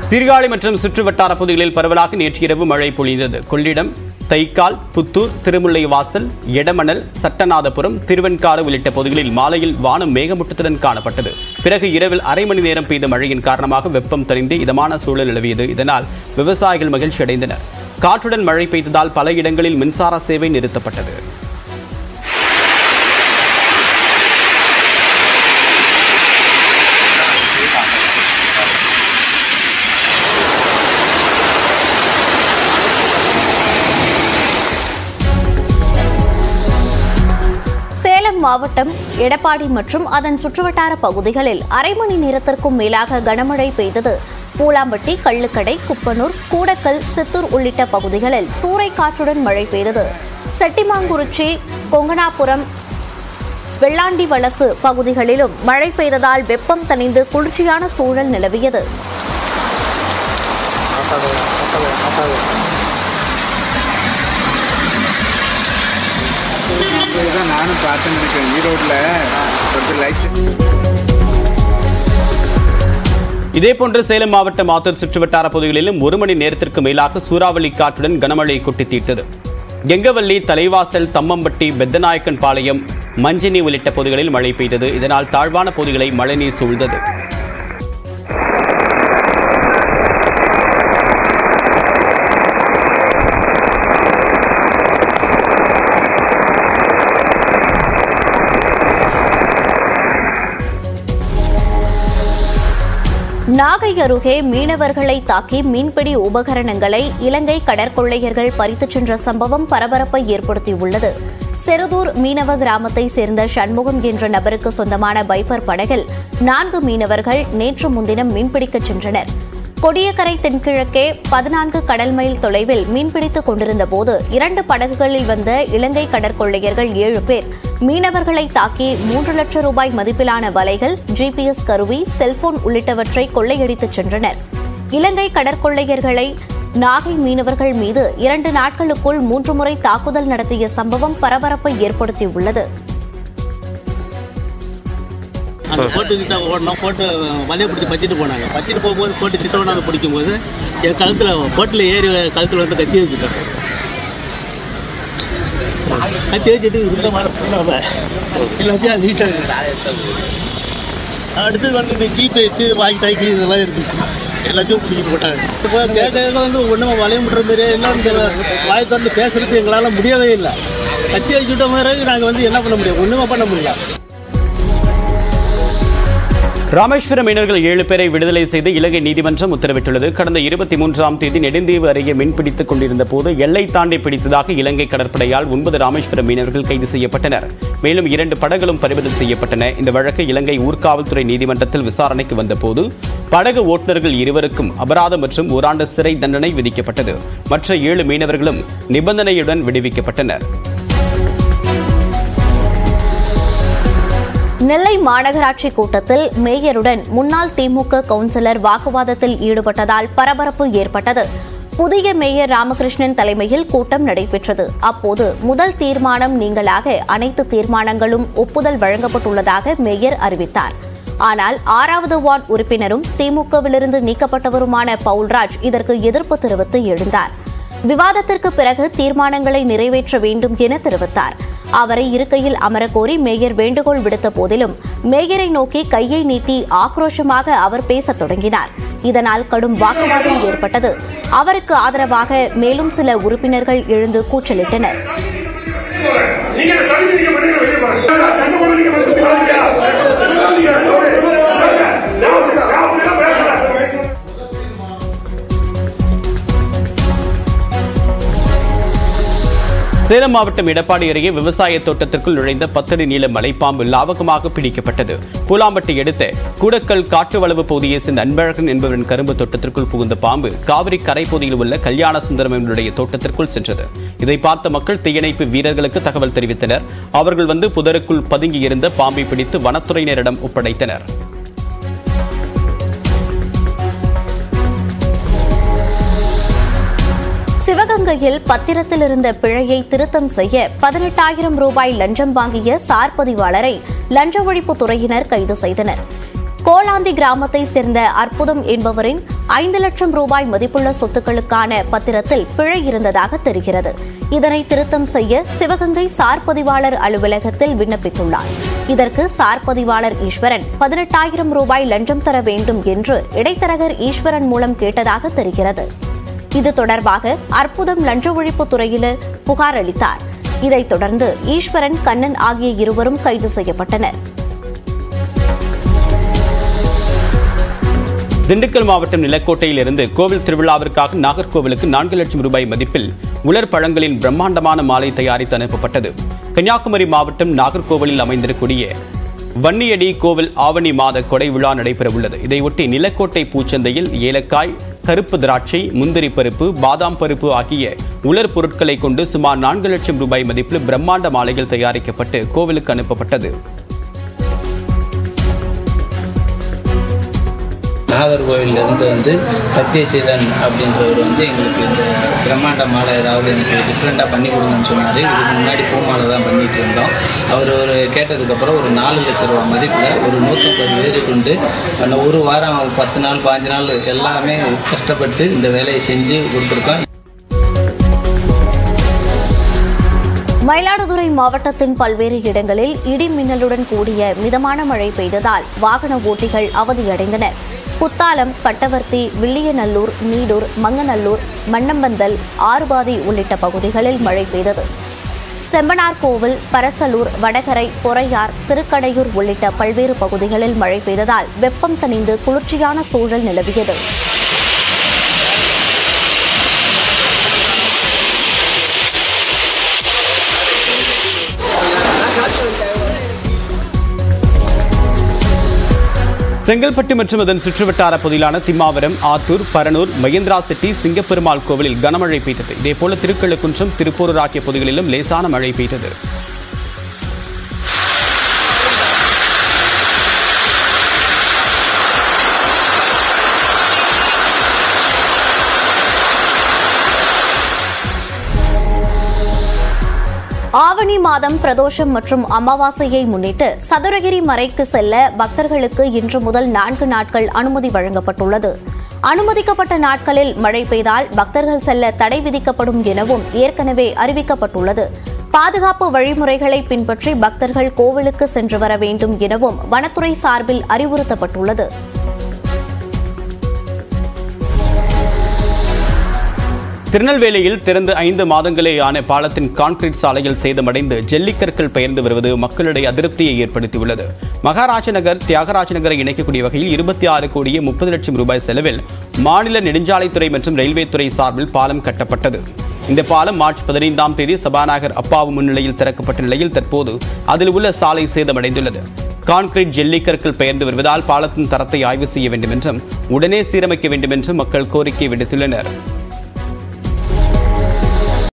சீர்காழி மற்றும் சுற்றுவட்டார பகுதிகளில் பரவலாக நேற்று இரவு மழை பொழிந்தது கொள்ளிடம் தைக்கால் புத்தூர் திருமுல்லைவாசல் எடமணல் சட்டநாதபுரம் திருவெண்காடு உள்ளிட்ட பகுதிகளில் மாலையில் வானம் மேகமூட்டத்துடன் காணப்பட்டது பிறகு இரவில் அரை மணி நேரம் பெய்த மழையின் காரணமாக வெப்பம் தணிந்து இதமான சூழல் நிலவியது இதனால் விவசாயிகள் மகிழ்ச்சி அடைந்தனர் காற்றுடன் மழை பெய்ததால் பல இடங்களில் மின்சார சேவை நிறுத்தப்பட்டது சேலம் மாவட்டம் எடப்பாடி மற்றும் அதன் சுற்றுவட்டார பகுதிகளில் அரை மணி நேரத்திற்கும் மேலாக கனமழை பெய்தது பூலாம்பட்டி கள்ளுக்கடை குப்பனூர் கூடக்கல் சித்தூர் உள்ளிட்ட பகுதிகளில் சூறைக்காற்றுடன் மழை பெய்தது செட்டிமாங்குறிச்சி கொங்கனாபுரம் வெள்ளாண்டி வலசு பகுதிகளிலும் மழை பெய்ததால் வெப்பம் தணிந்து குளிர்ச்சியான சூழல் நிலவியது தான் நானும் பார்த்துட்டு இருக்கேன் ஈரோட்டில் கொஞ்சம் லைட் இதேபோன்று சேலம் மாவட்டம் ஆத்தூர் சுற்றுவட்டார பகுதிகளிலும் ஒரு மணி நேரத்திற்கு மேலாக சூறாவளி காற்றுடன் கனமழை கொட்டி தீர்த்தது கெங்கவல்லி தலைவாசல் தம்மம்பட்டி பெத்தநாயக்கன் பாளையம் மஞ்சினி உள்ளிட்ட பகுதிகளில் மழை பெய்தது இதனால் தாழ்வான பகுதிகளை மழைநீர் சூழ்ந்தது நாகை அருகே மீனவர்களை தாக்கி மீன்பிடி உபகரணங்களை இலங்கை கடற்கொள்ளையர்கள் பறித்துச் சென்ற சம்பவம் பரபரப்பை ஏற்படுத்தியுள்ளது செருதூர் மீனவ கிராமத்தை சேர்ந்த சண்முகம் என்ற நபருக்கு சொந்தமான பைப்பர் படகில் நான்கு மீனவர்கள் நேற்று முன்தினம் மீன்பிடிக்கச் சென்றனர் கொடியக்கரை தென்கிழக்கே பதினான்கு கடல் மைல் தொலைவில் மீன்பிடித்துக் கொண்டிருந்த போது இரண்டு படகுகளில் வந்த இலங்கை கடற்கொள்ளையர்கள் ஏழு பேர் மீனவர்களை தாக்கி மூன்று லட்சம் ரூபாய் மதிப்பிலான வலைகள் ஜிபிஎஸ் கருவி செல்போன் உள்ளிட்டவற்றை கொள்ளையடித்துச் சென்றனர் இலங்கை கடற்கொள்ளையர்களை நாகை மீனவர்கள் மீது இரண்டு நாட்களுக்குள் மூன்று முறை தாக்குதல் நடத்திய சம்பவம் பரபரப்பை ஏற்படுத்தியுள்ளது அந்த போட்டு கிட்ட ஓடணும் போட்டு வலையை பிடிச்சி பற்றிட்டு போனாங்க பற்றிட்டு போகும்போது போட்டு கிட்ட ஒன்றாந்து பிடிக்கும்போது என் கழுத்தில் போட்டில் ஏறி கழுத்தில் வந்து கத்தி வச்சுட்டாங்க கத்தி வச்சுட்டு இருந்த மாதிரி பண்ணாம எல்லாத்தையும் நீட்டாக அடுத்தது வந்து இந்த ஜிபிஎஸ் வாங்கி டைக்கி இதெல்லாம் இருந்துச்சு எல்லாத்தையும் பிடிக்கிட்டு போட்டாங்க இப்போ கேட்க கேட்க வந்து ஒன்றும் வளைய முட்டுற மாதிரி எல்லாம் இந்த வாயை திறந்து பேசுறது எங்களால் முடியவே இல்லை கத்தி வச்சுட்ட மாதிரி நாங்கள் வந்து என்ன பண்ண முடியும் ஒன்றுமே பண்ண முடியல ராமேஸ்வரம் மீனவர்கள் ஏழு பேரை விடுதலை செய்து இலங்கை நீதிமன்றம் உத்தரவிட்டுள்ளது கடந்த இருபத்தி மூன்றாம் தேதி நெடுந்தீவு அருகே மீன்பிடித்துக் கொண்டிருந்த போது எல்லை தாண்டி பிடித்ததாக இலங்கை கடற்படையால் ஒன்பது ராமேஸ்வரம் மீனவர்கள் கைது செய்யப்பட்டனர் மேலும் இரண்டு படகுகளும் பறிமுதல் செய்யப்பட்டன இந்த வழக்கு இலங்கை ஊர்காவல்துறை நீதிமன்றத்தில் விசாரணைக்கு வந்தபோது படகு ஓட்டுநர்கள் இருவருக்கும் அபராதம் மற்றும் ஓராண்டு சிறை தண்டனை விதிக்கப்பட்டது மற்ற ஏழு மீனவர்களும் நிபந்தனையுடன் விடுவிக்கப்பட்டனர் நெல்லை மாநகராட்சி கூட்டத்தில் மேயருடன் முன்னாள் திமுக கவுன்சிலர் வாக்குவாதத்தில் ஈடுபட்டதால் பரபரப்பு ஏற்பட்டது புதிய மேயர் ராமகிருஷ்ணன் தலைமையில் கூட்டம் நடைபெற்றது அப்போது முதல் தீர்மானம் நீங்களாக அனைத்து தீர்மானங்களும் ஒப்புதல் வழங்கப்பட்டுள்ளதாக மேயர் அறிவித்தார் ஆனால் ஆறாவது வார்டு உறுப்பினரும் திமுகவிலிருந்து நீக்கப்பட்டவருமான பவுல்ராஜ் இதற்கு எதிர்ப்பு தெரிவித்து எழுந்தார் விவாதத்திற்கு பிறகு தீர்மானங்களை நிறைவேற்ற வேண்டும் என தெரிவித்தார் அவரை இருக்கையில் அமரக்கோரி மேயர் வேண்டுகோள் விடுத்த போதிலும் மேயரை நோக்கி கையை நீட்டி ஆக்ரோஷமாக அவர் பேசத் தொடங்கினார் இதனால் கடும் வாக்குவாதம் ஏற்பட்டது அவருக்கு ஆதரவாக மேலும் சில உறுப்பினர்கள் எழுந்து கூச்சலிட்டனர் நீங்க தகுதி நீங்க பண்ணுங்க வெளியே போறாங்க சண்டை போடுறீங்க வந்து போறாங்க நான் நான் பேசுறேன் சேலம் மாவட்டம் எடப்பாடி அருகே விவசாய தோட்டத்திற்குள் நுழைந்த பத்தடி நீள மலைப்பாம்பு லாவகமாக பிடிக்கப்பட்டது பூலாம்பட்டி அடுத்த கூடக்கல் காட்டுவளவு பகுதியை சேர்ந்த அன்பழகன் என்பவரின் கரும்பு தோட்டத்திற்குள் புகுந்த பாம்பு காவிரி கரை பகுதியில் உள்ள கல்யாண சுந்தரம் என்பவருடைய தோட்டத்திற்குள் சென்றது இதை பார்த்த மக்கள் தீயணைப்பு வீரர்களுக்கு தகவல் தெரிவித்தனர் அவர்கள் வந்து புதருக்குள் பதுங்கியிருந்த பாம்பை பிடித்து வனத்துறையினரிடம் ஒப்படைத்தனர் சிவகங்கையில் பத்திரத்தில் இருந்த பிழையை திருத்தம் செய்ய பதினெட்டாயிரம் ரூபாய் லஞ்சம் வாங்கிய சார் பதிவாளரை லஞ்ச ஒழிப்புத் துறையினர் கைது செய்தனர் கோலாந்தி கிராமத்தை சேர்ந்த அற்புதம் என்பவரின் ஐந்து லட்சம் ரூபாய் மதிப்புள்ள சொத்துக்களுக்கான பத்திரத்தில் பிழை இருந்ததாக தெரிகிறது இதனை திருத்தம் செய்ய சிவகங்கை சார் பதிவாளர் அலுவலகத்தில் விண்ணப்பித்துள்ளார் இதற்கு சார் பதிவாளர் ஈஸ்வரன் பதினெட்டாயிரம் ரூபாய் லஞ்சம் தர வேண்டும் என்று இடைத்தரகர் ஈஸ்வரன் மூலம் கேட்டதாக தெரிகிறது இது தொடர்பாக அற்புதம் லஞ்ச ஒழிப்பு துறையினர் புகார் அளித்தார் இதைத் தொடர்ந்து ஈஸ்வரன் கண்ணன் ஆகிய இருவரும் கைது செய்யப்பட்டனர் திண்டுக்கல் மாவட்டம் நிலக்கோட்டையில் இருந்து கோவில் திருவிழாவிற்காக நாகர்கோவிலுக்கு நான்கு லட்சம் ரூபாய் மதிப்பில் உலர் பழங்களின் பிரம்மாண்டமான மாலை தயாரித்து அனுப்பப்பட்டது கன்னியாகுமரி மாவட்டம் நாகர்கோவிலில் அமைந்திருக்கூடிய வன்னியடி கோவில் ஆவணி மாத கொடை விழா நடைபெறவுள்ளது இதையொட்டி நிலக்கோட்டை பூச்சந்தையில் ஏலக்காய் கருப்பு திராட்சை முந்திரி பருப்பு பாதாம் பருப்பு ஆகிய உலர் பொருட்களை கொண்டு சுமார் நான்கு லட்சம் ரூபாய் மதிப்பில் பிரம்மாண்ட மாலைகள் தயாரிக்கப்பட்டு கோவிலுக்கு அனுப்பப்பட்டது நாகர்கோவில்ல இருந்து வந்து சத்யசீலன் அப்படின்றவர் வந்து எங்களுக்கு இந்த பிரம்மாண்ட மாலை ஏதாவது எனக்கு டிஃப்ரெண்ட்டாக பண்ணி கொடுங்கன்னு சொன்னார் இதுக்கு முன்னாடி பூ மாலை தான் பண்ணிட்டு இருந்தோம் அவர் ஒரு கேட்டதுக்கப்புறம் ஒரு நாலு லட்ச ரூபா மதிப்பில் ஒரு நூற்றம்பது பேர் கொண்டு அந்த ஒரு வாரம் பத்து நாள் பாஞ்சு நாள் எல்லாமே கஷ்டப்பட்டு இந்த வேலையை செஞ்சு கொடுத்துருக்கோம் மயிலாடுதுறை மாவட்டத்தின் பல்வேறு இடங்களில் இடி மின்னலுடன் கூடிய மிதமான மழை பெய்ததால் வாகன ஓட்டிகள் அவதியடைந்தனர் குத்தாலம் பட்டவர்த்தி வில்லியநல்லூர் நீடூர் மங்கநல்லூர் மன்னம்பந்தல் ஆறுபாதி உள்ளிட்ட பகுதிகளில் மழை பெய்தது செம்பனார்கோவில் பரசலூர் வடகரை பொறையார் திருக்கடையூர் உள்ளிட்ட பல்வேறு பகுதிகளில் மழை பெய்ததால் வெப்பம் தணிந்து குளிர்ச்சியான சூழல் நிலவியது செங்கல்பட்டு மற்றும் அதன் சுற்றுவட்டார பகுதியிலான திம்மாவரம் ஆத்தூர் பரனூர் மகேந்திரா சிட்டி சிங்கப்பெருமாள் கோவிலில் கனமழை பெய்தது இதேபோல திருக்கழுக்குன்றம் திருப்பூரூர் ஆகிய பகுதிகளிலும் லேசான மழை பெய்தது ஆவணி மாதம் பிரதோஷம் மற்றும் அமாவாசையை முன்னிட்டு சதுரகிரி மலைக்கு செல்ல பக்தர்களுக்கு இன்று முதல் நான்கு நாட்கள் அனுமதி வழங்கப்பட்டுள்ளது அனுமதிக்கப்பட்ட நாட்களில் மழை பெய்தால் பக்தர்கள் செல்ல தடை விதிக்கப்படும் எனவும் ஏற்கனவே அறிவிக்கப்பட்டுள்ளது பாதுகாப்பு வழிமுறைகளை பின்பற்றி பக்தர்கள் கோவிலுக்கு சென்று வர வேண்டும் எனவும் வனத்துறை சார்பில் அறிவுறுத்தப்பட்டுள்ளது திருநெல்வேலியில் திறந்து ஐந்து மாதங்களேயான பாலத்தின் கான்கிரீட் சாலையில் சேதமடைந்து ஜல்லிக்கற்கள் பெயர்ந்து வருவது மக்களிடையே அதிருப்தியை ஏற்படுத்தியுள்ளது மகாராஜ நகர் தியாகராஜ நகரை இணைக்கக்கூடிய வகையில் இருபத்தி ஆறு கோடியே முப்பது லட்சம் ரூபாய் செலவில் மாநில நெடுஞ்சாலைத்துறை மற்றும் ரயில்வே துறை சார்பில் பாலம் கட்டப்பட்டது இந்த பாலம் மார்ச் பதினைந்தாம் தேதி சபாநாயகர் அப்பாவு முன்னிலையில் திறக்கப்பட்ட நிலையில் தற்போது அதில் உள்ள சாலை சேதமடைந்துள்ளது கான்கிரீட் ஜெல்லிக்கற்கள் பெயர்ந்து வருவதால் பாலத்தின் தரத்தை ஆய்வு செய்ய வேண்டும் என்றும் உடனே சீரமைக்க வேண்டும் என்றும் மக்கள் கோரிக்கை விடுத்துள்ளனர்